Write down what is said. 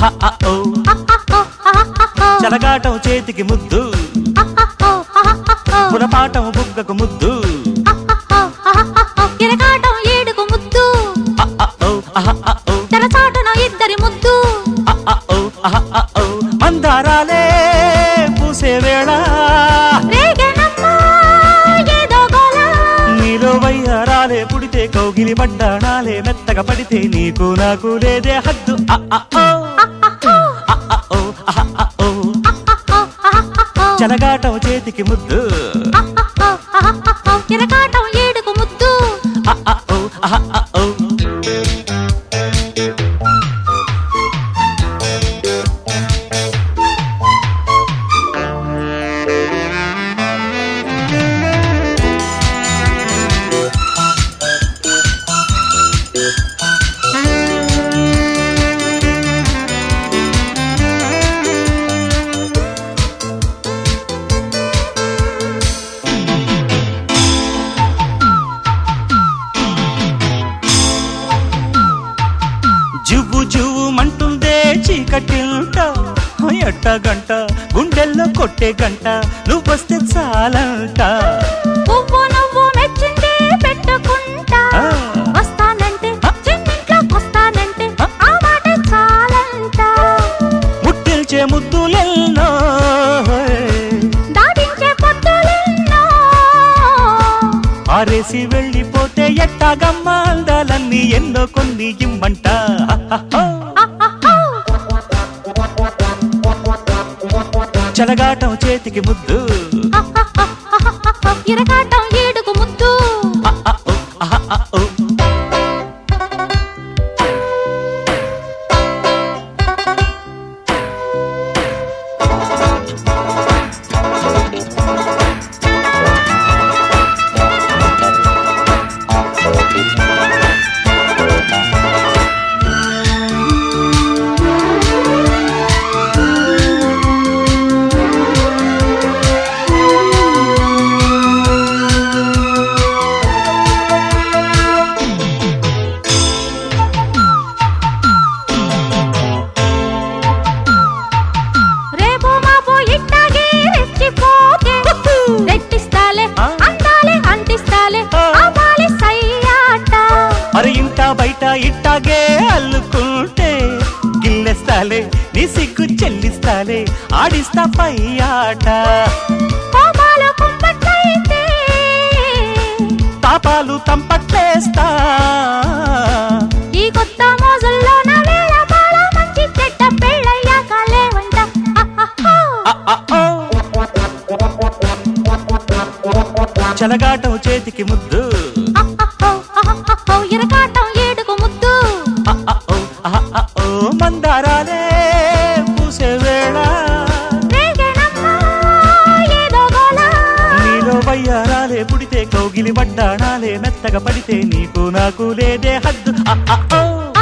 అహ అ ఓ చలగాటం చేతికి ముద్దు పులపాటం బుగ్గకు ముద్దు ఎరకాటం ఏడుకు ముద్దు అ అ ఓ అహ అ ఓ తెరచాటున ఇద్దరి ముద్దు అ అ ఓ అహ అ ఓ మందారాలే పూసే వేళ రేగెనమ్మా ఏదో గోల నీలో వయ్యారాలే పుడితే కౌగిలి పడ్డాణాలే మెత్తగా పడితే నీకు నాకు లేదే హద్దు అ అ ఓ అ అ ఓ అహ అ ఓ చలగాటం చేతికి ముద్దు ఎరకాటం ఏడుకు ముద్దు అ అ ఓ అహ అ ఓ జువ్వు జువ్వు మంటుందే చీకటింట ఎట్ట గంట గుండెల్లో కొట్టే గంట నువ్వొస్తే చాలంట పువ్వు నువ్వు మెచ్చిందే పెట్టుకుంటా ఆ. వస్తానంటే ఆ. చిన్నింట్లోకి వస్తానంటే ఆ. ఆ మాట చాలంట ముట్టిల్చే ముద్దులెన్నో దాటించే పొద్దులెన్నో ఆరేసి వెళ్ళిపోతే ఎట్టాగమ్మా అందాలన్నీ ఎన్నో కొన్ని ఇమ్మంట అహహో. చలగాటం చేతికి ముద్దు అహహహహహహ. ఇరకాటం ఏడుకు ముద్దు అ అ ఓ అహ అ ఓ రేపు మాపు ఇట్టాగే రెచ్చిపోతే రెట్టిస్తాలే ఆ. అందాలే అంటిస్తాలే ఆ. అవ్వాలి సయ్యాట మరి ఇంట బయట ఇట్టాగే అల్లుకుంటే గిల్లెస్తాలే నీ సిగ్గు చెల్లిస్తాలే ఆడిస్తా పై ఆట కోపాలు కుంపట్లయితే తాపాలు తంపట్లేస్తా ఈ కొత్త మోజుల్లో నా వేళ బాల మంచి చెడ్డ పెళ్ళయ్యాక లేవంట అహహో. అ అ ఓ. చలగాటం చేతికి ముద్దు అహహో, అహహో, ఇరకాటం ఏడుకు ముద్దు అ అ ఓ అహ అ ఓ మందారాలే పూసే వేళ రేగెనమ్మా ఏదో గోల నీలో వయ్యారాలే పుడితే కౌగిలి పడ్డాణాలే మెత్తగా పడితే నీకు నాకు లేదే హద్దు అ అ ఓ